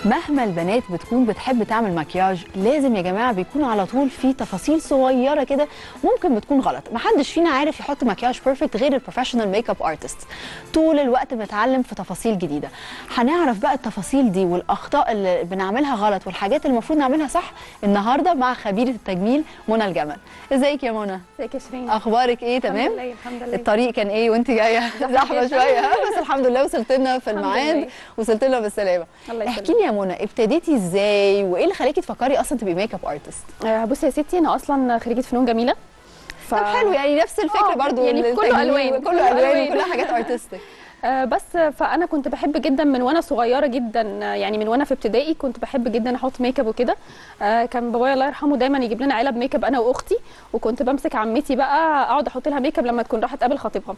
مهما البنات بتكون بتحب تعمل مكياج لازم يا جماعه بيكون على طول في تفاصيل صغيره كده ممكن بتكون غلط محدش فينا عارف يحط مكياج بيرفكت غير البروفيشنال ميك اب ارتست طول الوقت بنتعلم في تفاصيل جديده هنعرف بقى التفاصيل دي والاخطاء اللي بنعملها غلط والحاجات اللي المفروض نعملها صح النهارده مع خبيره التجميل منى الجمل ازيك يا منى ازيك يا شيرين اخبارك ايه تمام لله الحمد لله الطريق كان ايه وانت جايه زحمه جدا. شويه ها؟ بس الحمد لله وصلت لنا في الحمد الميعاد لله. وصلت لنا بالسلامه الله يسلمك. احكي لي يا منى ابتديتي ازاي وايه اللي خلاكي تفكري اصلا تبقي ميك اب ارتست آه، بصي يا ستي انا اصلا خريجه فنون جميله ف... طب حلو يعني نفس الفكره آه، برضو يعني كله التجميل ألوان، كله كله الوان ألوان. وكلها حاجات ارتستيك آه، بس فانا كنت بحب جدا من وانا صغيره جدا آه، يعني من وانا في ابتدائي كنت بحب جدا احط ميك اب وكده آه، كان بابايا الله يرحمه دايما يجيب لنا علب ميك اب انا واختي وكنت بمسك عمتي بقى اقعد احط لها ميك اب لما تكون راحت تقابل خطيبها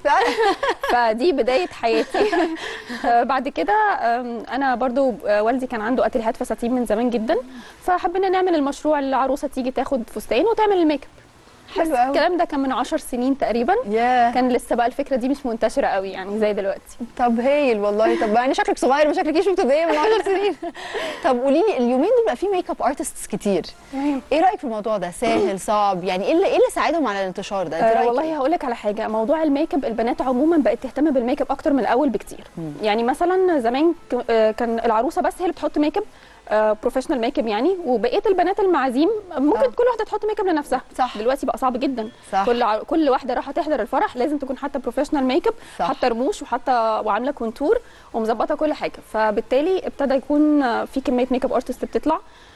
فدي بدايه حياتي آه، بعد كده آم، انا برضو آه، والدي كان عنده اتيليهات فساتين من زمان جدا فحبينا نعمل المشروع اللي العروسه تيجي تاخد فستان وتعمل الميك اب بس حلو قوي الكلام ده كان من عشر سنين تقريبا يا كان لسه بقى الفكره دي مش منتشره قوي يعني زي دلوقتي طب هايل والله طب يعني شكلك صغير وما شكلكيش ابتدائيه من 10 سنين طب قولي لي اليومين دول بقى في ميك اب ارتستس كتير ايه رايك في الموضوع ده سهل صعب يعني ايه اللي ايه اللي ساعدهم على الانتشار ده انت آه رايك والله هقول لك على حاجه موضوع الميك اب البنات عموما بقت تهتم بالميك اب اكتر من الاول بكتير يعني مثلا زمان ك- آه، كان العروسه بس هي اللي بتحط ميك اب بروفيشنال ميك اب يعني وبقيه البنات المعازيم ممكن آه. كل واحده تحط ميك اب لنفسها صح. دلوقتي بقى صعب جدا صح. كل ع- كل واحده رايحه تحضر الفرح لازم تكون حاطه بروفيشنال ميك اب صح. حاطه رموش وحاطه وعامله كونتور ومظبطه كل حاجه فبالتالي ابتدى يكون آه، في كميه ميك اب ارتست بتطلع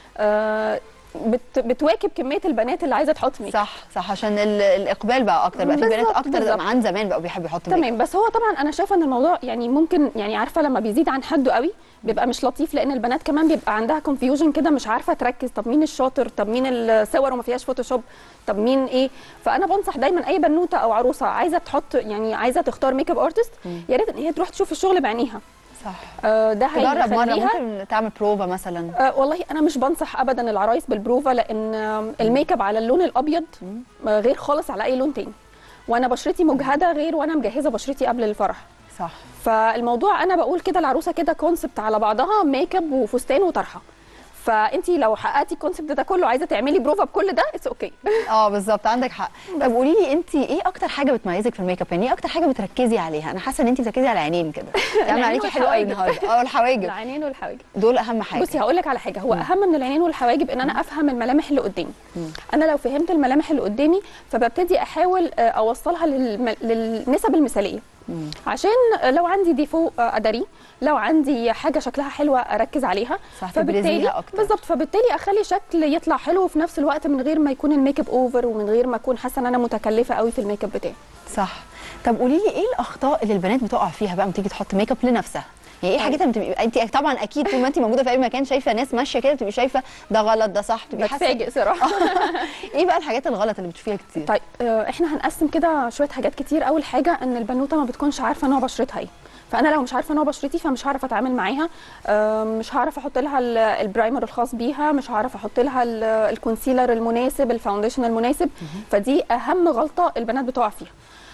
آه، بت بتواكب كميه البنات اللي عايزه تحط ميك اب صح صح عشان ال- الاقبال بقى اكتر بقى في بنات بالظبط، اكتر بالظبط. عن زمان بقوا بيحبوا يحطوا ميك اب تمام بس هو طبعا انا شايفه ان الموضوع يعني ممكن يعني عارفه لما بيزيد عن حده قوي بيبقى مش لطيف لان البنات كمان بيبقى عندها كونفيوجن كده مش عارفه تركز طب مين الشاطر طب مين الصور وما فيهاش فوتوشوب طب مين ايه فانا بنصح دايما اي بنوته او عروسه عايزه تحط يعني عايزه تختار ميك اب ارتست يا ريت ان هي تروح تشوف الشغل بعينيها صح آه ده تجرب مره هيخليها ممكن تعمل بروفا مثلا أه والله انا مش بنصح ابدا العرايس بالبروفا لان آم، الميك اب على اللون الابيض آه، غير خالص على اي لون تاني وانا بشرتي مجهده غير وانا مجهزه بشرتي قبل الفرح صح فالموضوع انا بقول كده العروسه كده كونسبت على بعضها ميك اب وفستان وطرحه فانت لو حققتي الكونسبت ده كله عايزه تعملي بروفا بكل ده اتس اوكي اه بالظبط عندك حق طب قولي لي انت ايه اكتر حاجه بتميزك في الميك اب يعني ايه اكتر حاجه بتركزي عليها انا حاسه ان انت بتركزي على العينين كده يعني العينين عليكي حلو قوي والحواجب. النهارده اه الحواجب العينين والحواجب دول اهم حاجه بصي هقول لك على حاجه هو اهم من العينين والحواجب ان انا افهم الملامح اللي قدامي انا لو فهمت الملامح اللي قدامي فببتدي احاول آه، اوصلها للم... للنسب المثاليه عشان لو عندي ديفو آه، اداريه لو عندي حاجه شكلها حلوه اركز عليها صح، تبرزيها أكتر. بالظبط فبالتالي اخلي شكل يطلع حلو وفي نفس الوقت من غير ما يكون الميك اب اوفر ومن غير ما اكون حاسه ان انا متكلفه قوي في الميك اب بتاعي صح طب قولي لي ايه الاخطاء اللي البنات بتقع فيها بقى لما تيجي تحط ميك اب لنفسها يعني ايه حاجات لما تبقي انت طبعا اكيد طول ما انت موجوده في اي مكان شايفه ناس ماشيه كده بتبقي شايفه ده غلط ده صح بتبقي حاسه بتفاجئ صراحه ايه بقى الحاجات الغلط اللي بتشوفيها كتير طيب آه، احنا هنقسم كده شويه حاجات كتير اول حاجه ان البنوته ما بتكونش عارفه نوع بشرتها ايه فانا لو مش عارفه نوع بشرتي فمش هعرف اتعامل معاها آه، مش هعرف احط لها ال- البرايمر الخاص بيها مش هعرف احط لها ال- الكونسيلر المناسب الفاونديشن المناسب فدي اهم غلطه البنات بتقع فيها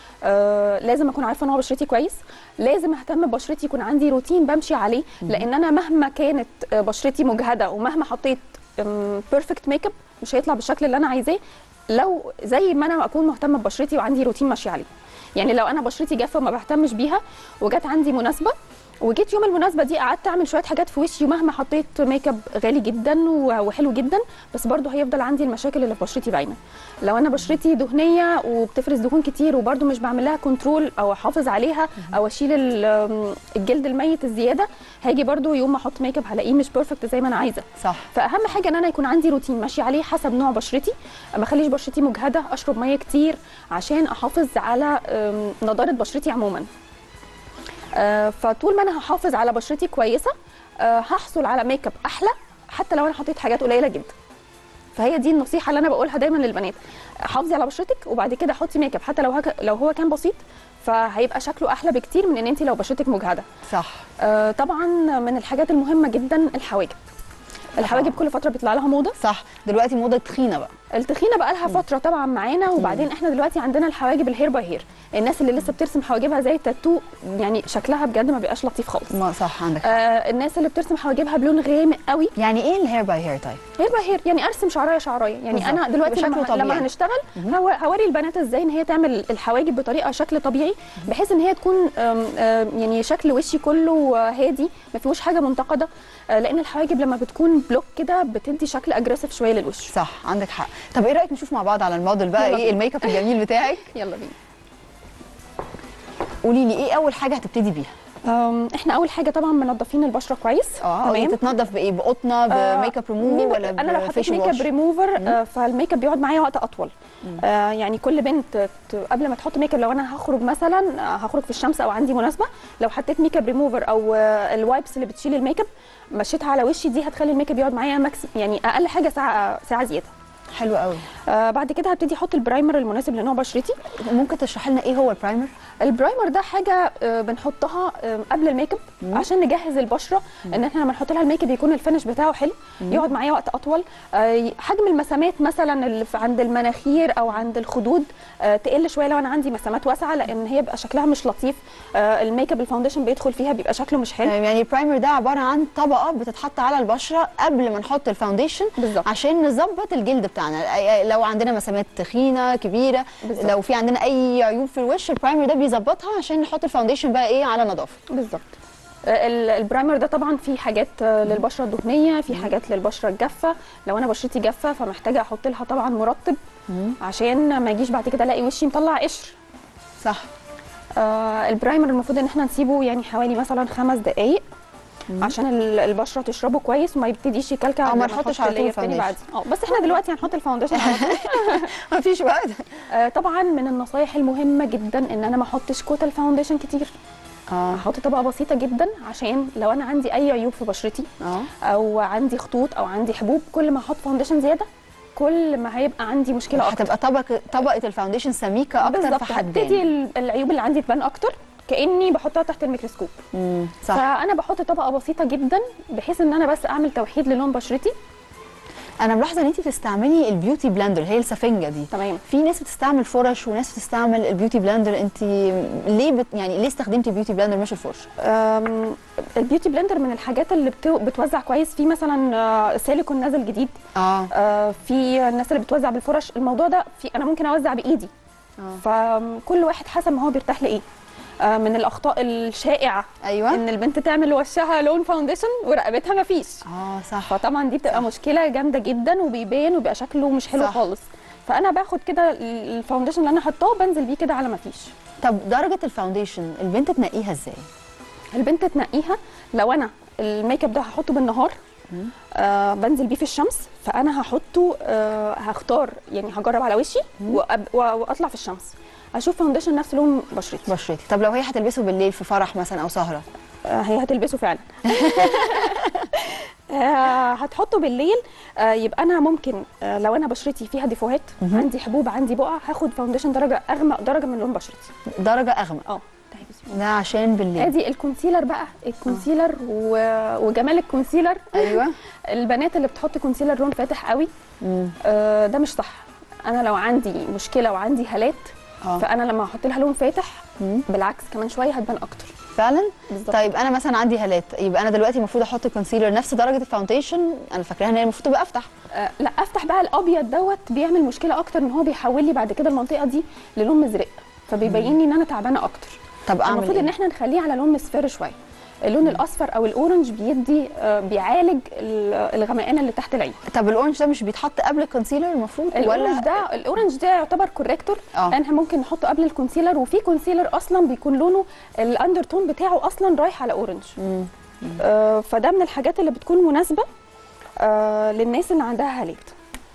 آه لازم اكون عارفه نوع بشرتي كويس لازم اهتم ببشرتي يكون عندي روتين بمشي عليه لان انا مهما كانت آه، بشرتي مجهده ومهما حطيت بيرفكت ميك اب مش هيطلع بالشكل اللي انا عايزاه لو زي ما انا اكون مهتمه ببشرتي وعندي روتين ماشيه عليه يعني لو انا بشرتي جافه وما بهتمش بيها وجت عندي مناسبه وجيت يوم المناسبه دي قعدت اعمل شويه حاجات في وشي ومهما حطيت ميك اب غالي جدا و- وحلو جدا بس برضه هيفضل عندي المشاكل اللي في بشرتي باينه لو انا بشرتي دهنيه وبتفرز دهون كتير وبرضه مش بعمل لها كنترول او احافظ عليها او اشيل ال- الجلد الميت الزياده هاجي برضه يوم ما احط ميك اب هلاقيه مش بيرفكت زي ما انا عايزه صح فاهم حاجه ان انا يكون عندي روتين ماشي عليه حسب نوع بشرتي ما اخليش بشرتي مجهده اشرب ميه كتير عشان احافظ على أم، نضاره بشرتي عموما آه، فطول ما انا هحافظ على بشرتي كويسه آه، هحصل على ميك اب احلى حتى لو انا حطيت حاجات قليله جدا فهي دي النصيحه اللي انا بقولها دايما للبنات حافظي على بشرتك وبعد كده حطي ميك اب حتى لو هك... لو هو كان بسيط فهيبقى شكله احلى بكتير من ان انت لو بشرتك مجهده صح آه، طبعا من الحاجات المهمه جدا الحواجب الحواجب كل فتره بيطلع لها موضه صح دلوقتي موضه تخينه بقى التخينه بقى لها فتره طبعا معانا وبعدين احنا دلوقتي عندنا الحواجب الهير باي هير الناس اللي لسه بترسم حواجبها زي التاتو يعني شكلها بجد ما بيبقاش لطيف خالص ما صح عندك آه الناس اللي بترسم حواجبها بلون غامق قوي يعني ايه الهير باي هير طيب هير باي هير يعني ارسم شعرايه شعرايه يعني بالظبط. انا دلوقتي بشكل لما طبيعي. لما هنشتغل هو- هوري البنات ازاي ان هي تعمل الحواجب بطريقه شكل طبيعي بحيث ان هي تكون آم، آم، يعني شكل وشي كله آه، هادي ما فيهوش حاجه منتقده آه، لان الحواجب لما بتكون بلوك كده بتدي شكل اجريسيف شويه للوش صح عندك حق طب ايه رايك نشوف مع بعض على الموديل بقى يلا ايه بينا. الميك اب الجميل بتاعك يلا بينا قولي لي ايه اول حاجه هتبتدي بيها أم، احنا اول حاجه طبعا منضفين البشره كويس اه تمام تتنضف بايه بقطنه بميك اب ريموفر ميك- ولا انا لو حطيت بفيشل ميك اب واش ريموفر آه، فالميك اب بيقعد معايا وقت اطول آه يعني كل بنت ت- قبل ما تحط ميك اب لو انا هخرج مثلا آه، هخرج في الشمس او عندي مناسبه لو حطيت ميك اب ريموفر او آه، الوايبس اللي بتشيل الميك اب مشيتها على وشي دي هتخلي الميك اب يقعد معايا ماكس يعني اقل حاجه ساعه ساعه زياده حلو قوي آه بعد كده هبتدي احط البرايمر المناسب لنوع بشرتي ممكن تشرحي لنا ايه هو البرايمر البرايمر ده حاجه آه، بنحطها آه، قبل الميك اب عشان نجهز البشره ان احنا لما نحط لها الميك اب يكون الفينش بتاعه حلو يقعد معايا وقت اطول آه، حجم المسامات مثلا اللي في- عند المناخير او عند الخدود آه، تقل شويه لو انا عندي مسامات واسعه لان هي بيبقى شكلها مش لطيف آه، الميك اب الفاونديشن بيدخل فيها بيبقى شكله مش حلو يعني البرايمر ده عباره عن طبقه بتتحط على البشره قبل ما نحط الفاونديشن بالظبط. عشان نظبط الجلد بتاعنا أي- لو عندنا مسامات تخينه كبيره بالظبط. لو في عندنا اي عيوب في الوش البرايمر ده بيظبطها عشان نحط الفاونديشن بقى ايه على نظافه بالظبط آه، ال- البرايمر ده طبعا فيه حاجات آه، للبشره الدهنيه في حاجات للبشره الجافه لو انا بشرتي جافه فمحتاجه احط لها طبعا مرطب عشان ما يجيش بعد كده الاقي وشي مطلع قشر صح آه البرايمر المفروض ان احنا نسيبه يعني حوالي مثلا خمس دقائق عشان ال- البشره تشربه كويس وما يبتديش يكلكع أو ما لما نحطش نحط على طول اللي يبتدي فاونديشن. بعد اه بس احنا دلوقتي هنحط الفاونديشن على طول. مفيش وقت آه طبعا من النصايح المهمه جدا ان انا ما احطش كتل فاونديشن كتير اه احط طبقه بسيطه جدا عشان لو انا عندي اي عيوب في بشرتي اه او عندي خطوط او عندي حبوب كل ما احط فاونديشن زياده كل ما هيبقى عندي مشكله اكتر هتبقى طبقه طبقه الفاونديشن سميكه اكتر بالظبط فحدان هبتدي ال- العيوب اللي عندي تبان اكتر كاني بحطها تحت الميكروسكوب مم، صح فانا بحط طبقه بسيطه جدا بحيث ان انا بس اعمل توحيد للون بشرتي انا ملاحظه ان انت بتستعملي البيوتي بلندر هي السفنجه دي تمام في ناس بتستعمل فرش وناس بتستعمل البيوتي بلندر انت ليه بت... يعني ليه استخدمتي البيوتي بلندر مش الفرش أم، البيوتي بلندر من الحاجات اللي بتو- بتوزع كويس في مثلا آه، سيليكون نازل جديد اه آه، في الناس اللي بتوزع بالفرش الموضوع ده في انا ممكن اوزع بايدي آه. فكل واحد حسب ما هو بيرتاح لايه آه، من الاخطاء الشائعه ايوه ان البنت تعمل لوشها لون فاونديشن ورقبتها ما فيش اه صح فطبعا دي بتبقى مشكله جامده جدا وبيبان وبيبقى شكله مش حلو صح. خالص فانا باخد كده ال- الفاونديشن اللي انا حطاه بنزل بيه كده على ما فيش طب درجه الفاونديشن البنت تنقيها ازاي البنت تنقيها لو انا الميك اب ده هحطه بالنهار آه بنزل بيه في الشمس فانا هحطه آه هختار يعني هجرب على وشي وأب و- واطلع في الشمس اشوف فاونديشن نفس لون بشرتي بشرتي طب لو هي هتلبسه بالليل في فرح مثلا او سهره آه هي هتلبسه فعلا آه هتحطه بالليل آه يبقى انا ممكن آه لو انا بشرتي فيها ديفوهات عندي حبوب عندي بقع هاخد فاونديشن درجه اغمق درجه من لون بشرتي درجه اغمق اه تعالي بسم الله. ده عشان بالليل ادي الكونسيلر بقى الكونسيلر و... وجمال الكونسيلر ايوه البنات اللي بتحط كونسيلر لون فاتح قوي مم. آه ده مش صح انا لو عندي مشكله وعندي هالات اه فانا لما احط لها لون فاتح مم. بالعكس كمان شويه هتبان اكتر فعلا بالظبط طيب انا مثلا عندي هالات يبقى انا دلوقتي المفروض احط كونسيلر نفس درجه الفاونديشن انا فاكراها ان هي المفروض تبقى افتح آه لا افتح بقى الابيض دوت بيعمل مشكله اكتر ان هو بيحول لي بعد كده المنطقه دي للون مزرق فبيبين لي ان انا تعبانه اكتر طب اعمل المفروض ان ايه احنا نخليه على لون مصفر شويه اللون الاصفر او الاورنج بيدي آه بيعالج ال- الغمقان اللي تحت العين طب الاورنج ده مش بيتحط قبل الكونسيلر المفروض الاورنج ده الاورنج ده يعتبر كوريكتور اه. لان احنا ممكن نحطه قبل الكونسيلر وفي كونسيلر اصلا بيكون لونه الاندرتون بتاعه اصلا رايح على اورنج مم. آه فده من الحاجات اللي بتكون مناسبه آه للناس اللي عندها هالات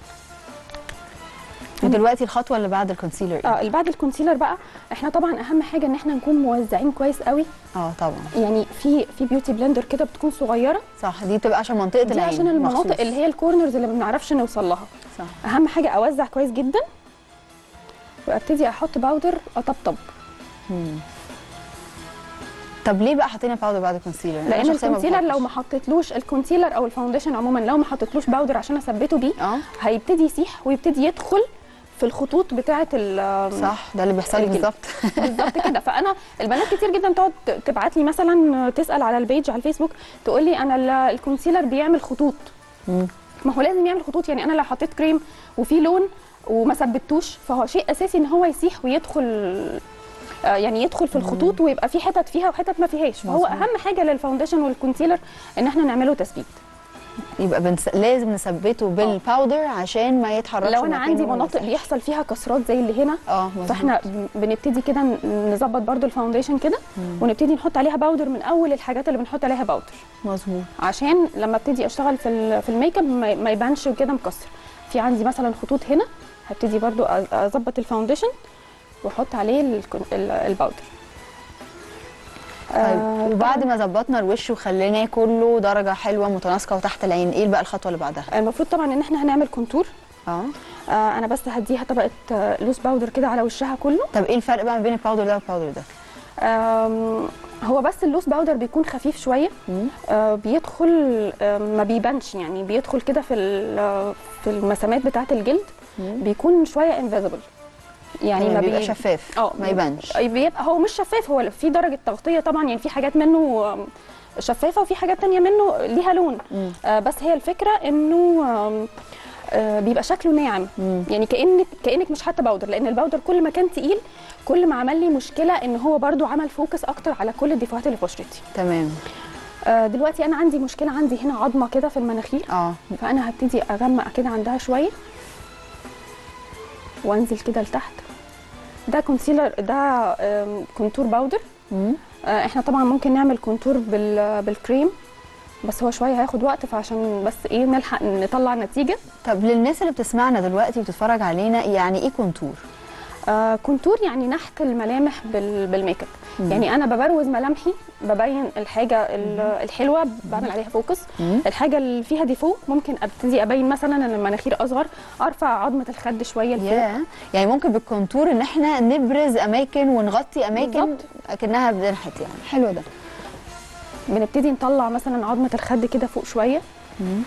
ودلوقتي الخطوه اللي بعد الكونسيلر ايه اه اللي بعد الكونسيلر بقى احنا طبعا اهم حاجه ان احنا نكون موزعين كويس قوي اه طبعا يعني في في بيوتي بلندر كده بتكون صغيره صح دي بتبقى عشان منطقه دي العين عشان المناطق مخصوص. اللي هي الكورنرز اللي ما بنعرفش نوصل لها صح اهم حاجه اوزع كويس جدا وابتدي احط باودر اطبطب مم. طب ليه بقى حطينا باودر بعد الكونسيلر أنا لان شخصياً ما الكونسيلر لو بحطش. ما حطيتلوش الكونسيلر او الفاونديشن عموما لو ما حطيتلوش باودر عشان اثبته بيه اه هيبتدي يسيح ويبتدي يدخل في الخطوط بتاعه ال صح ده اللي بيحصل لي الجلد. بالظبط بالظبط كده فانا البنات كتير جدا تقعد تبعت لي مثلا تسال على البيج على الفيسبوك تقول لي انا ال- الكونسيلر بيعمل خطوط مم. ما هو لازم يعمل خطوط يعني انا لو حطيت كريم وفيه لون وما ثبتوش فهو شيء اساسي ان هو يسيح ويدخل آه، يعني يدخل في الخطوط ويبقى في حتت فيها وحتت ما فيهاش فهو مظبوط. اهم حاجه للفاونديشن والكونسيلر ان احنا نعمله تثبيت يبقى بنس... لازم نثبته بالباودر عشان ما يتحركش لو انا مكانه عندي وما مناطق يسيحش. بيحصل فيها كسرات زي اللي هنا اه مظبوط. فاحنا بنبتدي كده نظبط برضو الفاونديشن كده ونبتدي نحط عليها باودر من اول الحاجات اللي بنحط عليها باودر مظبوط عشان لما ابتدي اشتغل في ال- في الميك اب ما ما يبانش كده مكسر في عندي مثلا خطوط هنا هبتدي برضو أ- اظبط الفاونديشن واحط عليه الكون- ال- الباودر طيب آه، وبعد ما ظبطنا الوش وخليناه كله درجه حلوه متناسقه وتحت العين ايه بقى الخطوه اللي بعدها المفروض طبعا ان احنا هنعمل كونتور اه آه انا بس هديها طبقه آه، لوس باودر كده على وشها كله طب ايه الفرق بقى ما بين الباودر ده والباودر ده آم، هو بس اللوس باودر بيكون خفيف شويه مم. آه، بيدخل آه، ما بيبانش يعني بيدخل كده في ال- في المسامات بتاعه الجلد مم. بيكون شويه انفيزبل يعني ما بيبقى بي- شفاف اه ما يبانش بيبقى هو مش شفاف هو في درجه تغطيه طبعا يعني في حاجات منه آم، شفافه وفي حاجات تانية منه ليها لون مم. آه، بس هي الفكره انه آم، آه، بيبقى شكله ناعم مم. يعني كانك كانك مش حاطه باودر لان الباودر كل ما كان تقيل كل ما عمل لي مشكله ان هو برضو عمل فوكس اكتر على كل الديفوهات اللي في بشرتي تمام آه، دلوقتي انا عندي مشكله عندي هنا عظمه كده في المناخير اه فانا هبتدي اغمق كده عندها شويه وانزل كده لتحت ده كونسيلر ده آم، كونتور باودر مم. آه، احنا طبعا ممكن نعمل كونتور بال بالكريم بس هو شويه هياخد وقت فعشان بس ايه نلحق نطلع نتيجه طب للناس اللي بتسمعنا دلوقتي وبتتفرج علينا يعني ايه كونتور آه كونتور يعني نحت الملامح بال بالميك اب مم. يعني انا ببروز ملامحي ببين الحاجه ال- الحلوه بعمل عليها فوكس مم. الحاجه اللي فيها ديفو ممكن ابتدي ابين مثلا ان المناخير اصغر ارفع عظمه الخد شويه لفوق يا يعني ممكن بالكونتور ان احنا نبرز اماكن ونغطي اماكن بالظبط. اكنها بننحت يعني حلو ده بنبتدي نطلع مثلا عظمه الخد كده فوق شويه مم.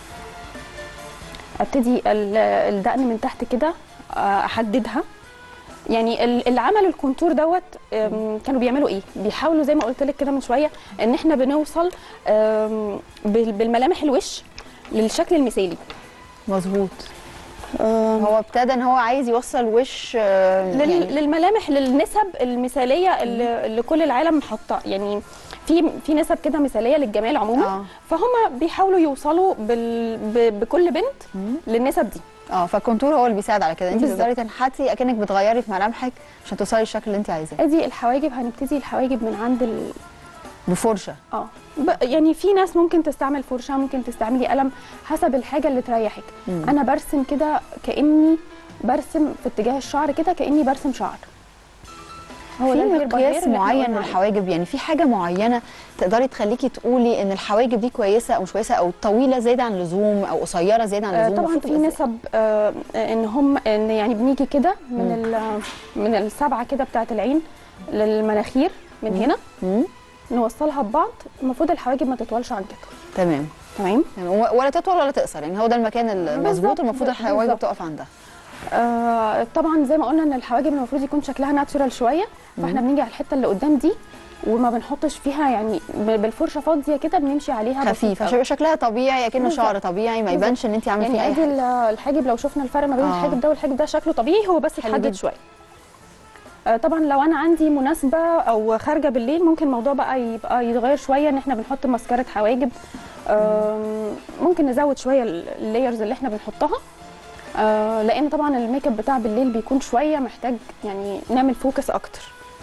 ابتدي ال- الدقن من تحت كده آه، احددها يعني ال- اللي عملوا الكونتور دوت آم، كانوا بيعملوا ايه بيحاولوا زي ما قلت لك كده من شويه ان احنا بنوصل آم، بال- بالملامح الوش للشكل المثالي مظبوط هو ابتدى ان هو عايز يوصل وش آه، لل- يعني للملامح للنسب المثاليه اللي, اللي كل العالم حاطه يعني في في نسب كده مثاليه للجمال عموما اه فهم بيحاولوا يوصلوا بال ب- بكل بنت مم. للنسب دي اه فالكونتور هو اللي بيساعد على كده انت بالظبط. بتقدري تنحتي اكنك بتغيري في ملامحك عشان توصلي للشكل اللي انت عايزاه ادي الحواجب هنبتدي الحواجب من عند ال... بفرشه اه ب- يعني في ناس ممكن تستعمل فرشه ممكن تستعملي قلم حسب الحاجه اللي تريحك مم. انا برسم كده كاني برسم في اتجاه الشعر كده كاني برسم شعر في ده الهير باي هير مقياس اللي إحنا معين قلنا عليه. للحواجب يعني في حاجه معينه تقدري تخليكي تقولي ان الحواجب دي كويسه او مش كويسه او طويله زياده عن اللزوم او قصيره زياده عن آه، اللزوم طبعا المفروض في تبقى نسب آه، ان هم ان يعني بنيجي كده من ال من السبعه كده بتاعه العين للمناخير من مم. هنا إزاي؟ مم. نوصلها ببعض المفروض الحواجب ما تطولش عن كده تمام تمام تمام. و- ولا تطول ولا تقصر يعني هو ده المكان المظبوط بالظبط، المفروض الحواجب بالظبط. تقف عندها آه طبعا زي ما قلنا ان الحواجب المفروض يكون شكلها ناتشورال شويه فاحنا بنيجي على الحته اللي قدام دي وما بنحطش فيها يعني ب- بالفرشه فاضيه كده بنمشي عليها بسيط خفيف عشان أوي. يبقى شكلها طبيعي اكنه بالظبط. شعر طبيعي ما بالظبط. يبانش ان انت عامله فيه يعني اي ادي حاجه ال- الحاجب لو شفنا الفرق ما بين آه. الحاجب ده والحاجب ده شكله طبيعي هو بس حلو اتحدد جدا. شويه آه، طبعا لو انا عندي مناسبه او خارجه بالليل ممكن الموضوع بقى يبقى يتغير شويه ان احنا بنحط ماسكاره حواجب آم، ممكن نزود شويه اللايرز اللي احنا بنحطها آه، لان طبعا الميك اب بتاع بالليل بيكون شويه محتاج يعني نعمل فوكس اكتر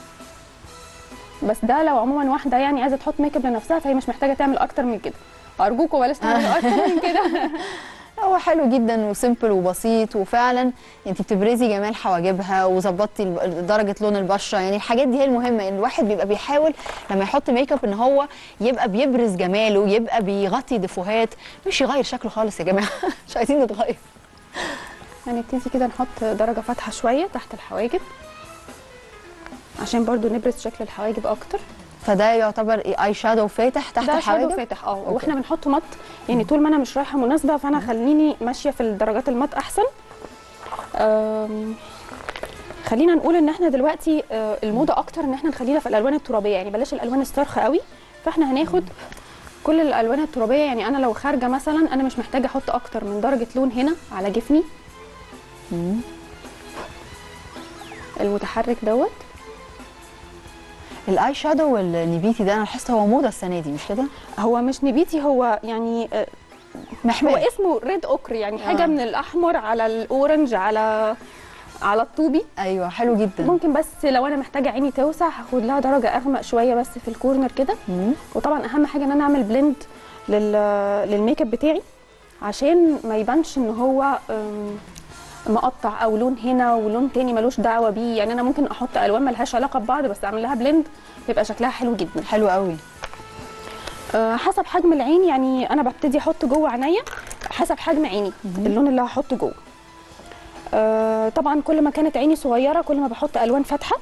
بس ده لو عموما واحده يعني عايزه تحط ميك اب لنفسها فهي مش محتاجه تعمل اكتر من كده ارجوكم بلاش تعملوا اكتر من كده هو حلو جدا وسيمبل وبسيط وفعلا انت بتبرزي جمال حواجبها وظبطتي الب- درجه لون البشره يعني الحاجات دي هي المهمه يعني الواحد بيبقى بيحاول لما يحط ميك اب ان هو يبقى بيبرز جماله يبقى بيغطي ديفوهات مش يغير شكله خالص يا جماعه مش عايزين نتغير هنبتدي كده نحط درجة فاتحة شوية تحت الحواجب عشان برضو نبرز شكل الحواجب أكتر فده يعتبر ايه اي شادو فاتح تحت ده شادو الحواجب فاتح اه أوكي. واحنا بنحطه مط يعني طول ما انا مش رايحه مناسبه فانا خليني ماشيه في الدرجات المط احسن أم، خلينا نقول ان احنا دلوقتي آه، الموضه اكتر ان احنا نخلينا في الالوان الترابيه يعني بلاش الالوان الصارخه قوي فاحنا هناخد كل الالوان الترابيه يعني انا لو خارجه مثلا انا مش محتاجه احط اكتر من درجه لون هنا على جفني مم. المتحرك دوت الاي شادو والنبيتي ده انا لاحظت هو موضه السنه دي مش كده هو مش نبيتي هو يعني آه، هو محمر اسمه ريد اوكر يعني حاجه آه. من الاحمر على الاورنج على على الطوبي ايوه حلو جدا ممكن بس لو انا محتاجه عيني توسع هاخد لها درجه اغمق شويه بس في الكورنر كده مم. وطبعا اهم حاجه ان انا اعمل بلند لل للميك اب بتاعي عشان ما يبانش ان هو أم، مقطع او لون هنا ولون تاني ملوش دعوه بيه يعني انا ممكن احط الوان ملهاش علاقه ببعض بس اعمل لها بلند يبقى شكلها حلو جدا حلو قوي أه، حسب حجم العين يعني انا ببتدي احط جوه عينيا حسب حجم عيني اللون اللي هحطه جوه أه، طبعا كل ما كانت عيني صغيره كل ما بحط الوان فاتحه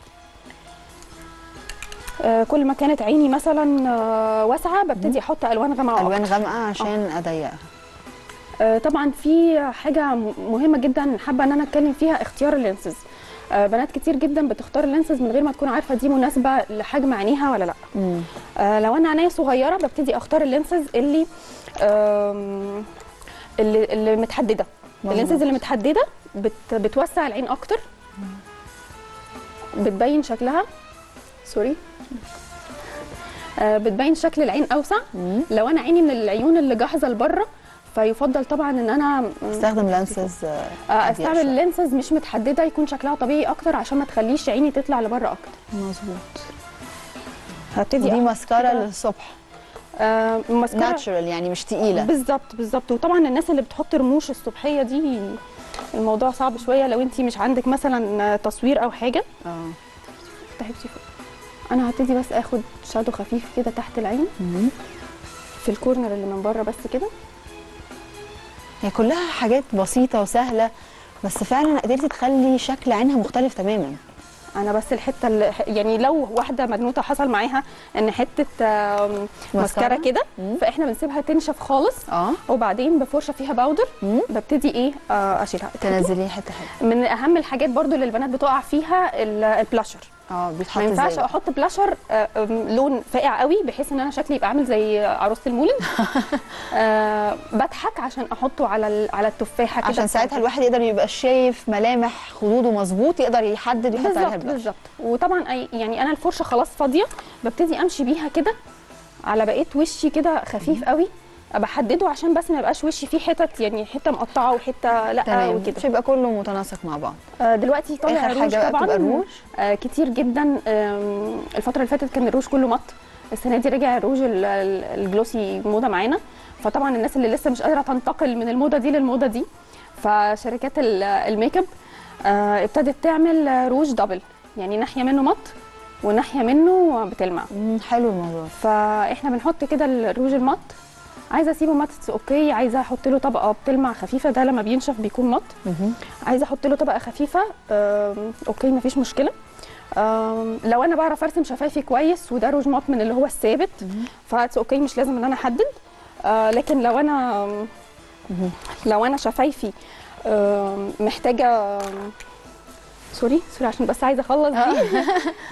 أه، كل ما كانت عيني مثلا أه، واسعه ببتدي احط الوان غامقه الوان غامقه عشان اضيقها آه، طبعا في حاجه م- مهمه جدا حابه ان انا اتكلم فيها اختيار اللينسز آه، بنات كتير جدا بتختار اللينسز من غير ما تكون عارفه دي مناسبه لحجم عينيها ولا لا مم. آه، لو انا عينيا صغيره ببتدي اختار اللينسز اللي آم، اللي, اللي متحدده مظبوط. اللينسز اللي متحدده بت بتوسع العين اكتر بتبين شكلها سوري آه، بتبين شكل العين اوسع مم. لو انا عيني من العيون اللي جاهزه لبره فيفضل طبعا ان انا استخدم لانسز آه، استعمل لينسز مش متحدده يكون شكلها طبيعي اكتر عشان ما تخليش عيني تطلع لبره اكتر مظبوط هبتدي دي أحط ماسكارا كده. للصبح آه ماسكارا ناتشورال يعني مش تقيله بالظبط بالظبط وطبعا الناس اللي بتحط رموش الصبحيه دي الموضوع صعب شويه لو انت مش عندك مثلا تصوير او حاجه اه افتحي بصي فوق انا هبتدي بس اخد شادو خفيف كده تحت العين مم. في الكورنر اللي من بره بس كده هي كلها حاجات بسيطه وسهله بس فعلا قدرتي تخلي شكل عينها مختلف تماما انا بس الحته اللي يعني لو واحده بنوته حصل معاها ان حته آم، ماسكارا كده مم. فاحنا بنسيبها تنشف خالص اه وبعدين بفرشه فيها باودر مم. ببتدي ايه آه، اشيلها تنزلي حته حته من اهم الحاجات برضو اللي البنات بتقع فيها ال- البلاشر اه بيتحط ما ينفعش ازاي احط بلاشر آه، آم، لون فاقع قوي بحيث ان انا شكلي يبقى عامل زي عروسه المولد آه، بضحك عشان احطه على ال- على التفاحه كده عشان ساعتها الواحد يقدر يبقى شايف ملامح خدوده مظبوط يقدر يحدد يحط عليها بالظبط البلاش بالظبط وطبعا أي يعني انا الفرشه خلاص فاضيه ببتدي امشي بيها كده على بقيه وشي كده خفيف قوي بحدده عشان بس ما يبقاش وشي فيه حتت يعني حته مقطعه وحته لا تمام وكده مش يبقى كله متناسق مع بعض آه، دلوقتي طالع اخر روج حاجه بقى طبعا تبقى الروج آه كتير جدا آم، الفتره اللي فاتت كان الروج كله مط السنه دي رجع الروج ال- ال- الجلوسي موضه معانا فطبعا الناس اللي لسه مش قادره تنتقل من الموضه دي للموضه دي فشركات ال- الميك اب آه ابتدت تعمل آه، روج دبل يعني ناحيه منه مط وناحيه منه بتلمع مم، حلو الموضوع فاحنا بنحط كده الروج المط عايزه اسيبه مط اوكي عايزه احط له طبقه بتلمع خفيفه ده لما بينشف بيكون مط مهم. عايزه احط له طبقه خفيفه آم، اوكي مفيش مشكله آم، لو انا بعرف ارسم شفايفي كويس وده روج مط من اللي هو الثابت فاتس اوكي مش لازم ان انا احدد آه، لكن لو انا مهم. لو انا شفايفي آم، محتاجه آم، سوري سوري عشان بس عايزه اخلص دي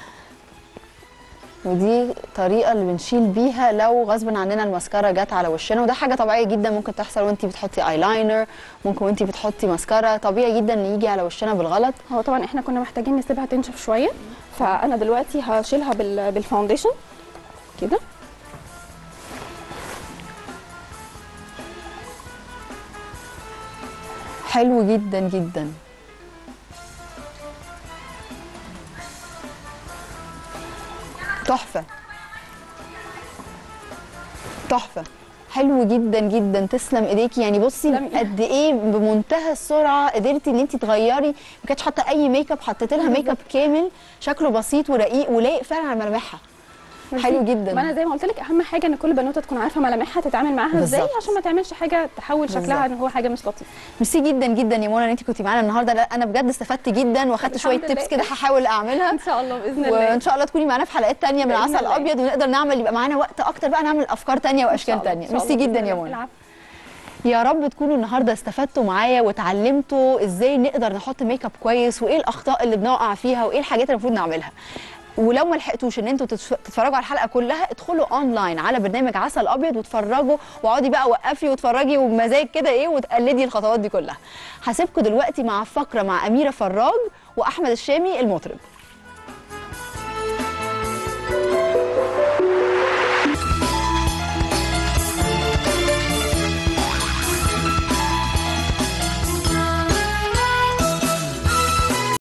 ودي طريقه اللي بنشيل بيها لو غصب عننا الماسكارا جت على وشنا وده حاجه طبيعيه جدا ممكن تحصل وانت بتحطي ايلاينر ممكن وانت بتحطي ماسكارا طبيعي جدا ان يجي على وشنا بالغلط هو طبعا احنا كنا محتاجين نسيبها تنشف شويه فانا دلوقتي هشيلها بال- بالفاونديشن كده حلو جدا جدا تحفه تحفه حلو جدا جدا تسلم ايديكي يعني بصي تسلمي. قد ايه بمنتهى السرعه قدرتي ان انت تغيري ما كانتش حاطه اي ميك اب حطيتي لها ميك اب كامل شكله بسيط ورقيق ولايق فعلا على ملامحها حلو جدا ما انا زي ما قلت لك اهم حاجه ان كل بنوته تكون عارفه ملامحها تتعامل معاها ازاي بالظبط. عشان ما تعملش حاجه تحول شكلها بالظبط. ان هو حاجه مش لطيفه ميرسي جدا جدا يا منى ان انت كنتي معانا النهارده لا انا بجد استفدت جدا واخدت شويه الحمد لله. تيبس كده هحاول اعملها ان شاء الله باذن الله وان شاء الله تكوني معانا في حلقات تانية من بإذن عسل الله. ابيض ونقدر نعمل يبقى معانا وقت اكتر بقى نعمل افكار تانية إن شاء واشكال الله. تانية إن شاء ميرسي الله جدا بإذن يا الله. منى العفو. يا رب تكونوا النهارده استفدتوا معايا وتعلمتوا ازاي نقدر نحط ميك اب كويس وايه الاخطاء اللي بنقع فيها وايه الحاجات اللي المفروض نعملها ولو ما لحقتوش ان انتوا تتف- تتفرجوا على الحلقه كلها ادخلوا اونلاين على برنامج عسل ابيض واتفرجوا واقعدي بقى وقفي واتفرجي وبمزاج كده ايه وتقلدي الخطوات دي كلها هسيبكم دلوقتي مع فقره مع اميره فراج واحمد الشامي المطرب